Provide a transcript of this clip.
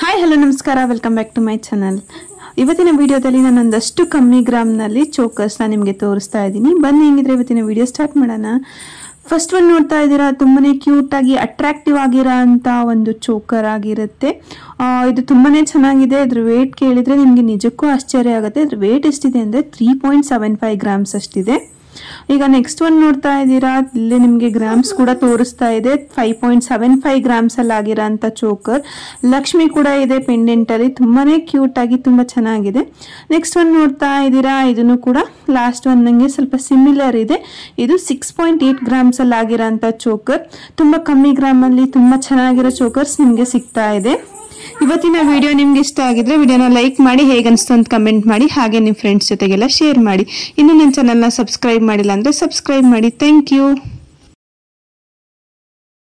hi hello ನಮಸ್ಕಾರ welcome back to my channel ಇವತ್ತಿನ ವಿಡಿಯೋದಲ್ಲಿ ನಾನು ಒಂದಷ್ಟು ಕಮ್ಮಿ ಗ್ರಾಮ್ನಲ್ಲಿ ಚೋಕರ್ಸ್ನ ನಿಮಗೆ ತೋರಿಸ್ತಾ ಇದ್ದೀನಿ ಬನ್ನಿ ಹೆಂಗಿದ್ರೆ ಇವತ್ತಿನ ವಿಡಿಯೋ ಸ್ಟಾರ್ಟ್ ಮಾಡೋಣ ಫಸ್ಟ್ ಒಂದು ನೋಡ್ತಾ ಇದ್ದೀರಾ ತುಂಬಾನೇ ಕ್ಯೂಟ್ ಆಗಿ ಅಟ್ರಾಕ್ಟಿವ್ ಆಗಿರೋ ಅಂತ ಒಂದು ಚೋಕರ್ ಆಗಿರುತ್ತೆ ಆ, ಇದು ತುಂಬಾನೇ ಚೆನ್ನಾಗಿದೆ ಇದ್ರ ವೇಟ್ ಕೇಳಿದ್ರೆ ನಿಮಗೆ ನಿಜಕ್ಕೂ ಆಶ್ಚರ್ಯ ಆಗುತ್ತೆ ಇದ್ರ ವೇಟ್ ಎಷ್ಟಿದೆ ಅಂದರೆ three point seven five grams ಅಷ್ಟಿದೆ ಈಗ ನೆಕ್ಸ್ಟ್ ಒನ್ ನೋಡ್ತಾ ಇದ್ದೀರಾ ಇಲ್ಲಿ ನಿಮಗೆ ಗ್ರಾಮ್ಸ್ ಕೂಡ ತೋರಿಸ್ತಾ ಇದೆ five point seven five grams ಅಲ್ಲಿ ಆಗಿರೋ ಅಂತ ಚೋಕರ್ ಲಕ್ಷ್ಮಿ ಕೂಡ ಇದೆ ಪೆಂಡೆಂಟ್ ಅಲ್ಲಿ ತುಂಬಾನೇ ಕ್ಯೂಟ್ ಆಗಿ ತುಂಬಾ ಚೆನ್ನಾಗಿದೆ ನೆಕ್ಸ್ಟ್ ಒನ್ ನೋಡ್ತಾ ಇದ್ದೀರಾ ಇದನ್ನು ಕೂಡ ಲಾಸ್ಟ್ ಒನ್ ನಂಗೆ ಸ್ವಲ್ಪ ಸಿಮಿಲರ್ ಇದೆ ಇದು ಸಿಕ್ಸ್ ಪಾಯಿಂಟ್ ಏಟ್ ಗ್ರಾಮ್ಸ್ ಅಲ್ಲಿ ಆಗಿರೋ ಅಂತ ಚೋಕರ್ ತುಂಬಾ ಕಮ್ಮಿ ಗ್ರಾಮ್ ಅಲ್ಲಿ ತುಂಬಾ ಚೆನ್ನಾಗಿರೋ ಚೋಕರ್ಸ್ ನಿಮಗೆ ಸಿಗ್ತಾ ಇದೆ ಇವತ್ತಿನ ವಿಡಿಯೋ ನಿಮ್ಗೆ ಇಷ್ಟ ಆಗಿದ್ರೆ ವಿಡಿಯೋನ ಲೈಕ್ ಮಾಡಿ ಹೇಗೆ ಅನಿಸ್ತು ಅಂತ ಕಮೆಂಟ್ ಮಾಡಿ ಹಾಗೆ ನಿಮ್ಮ ಫ್ರೆಂಡ್ಸ್ ಜೊತೆಗೆಲ್ಲ ಶೇರ್ ಮಾಡಿ ಇನ್ನು ನನ್ನ ಚಾನಲ್ನ ಸಬ್ಸ್ಕ್ರೈಬ್ ಮಾಡಿಲ್ಲ ಅಂದರೆ ಸಬ್ಸ್ಕ್ರೈಬ್ ಮಾಡಿ ಥ್ಯಾಂಕ್ ಯು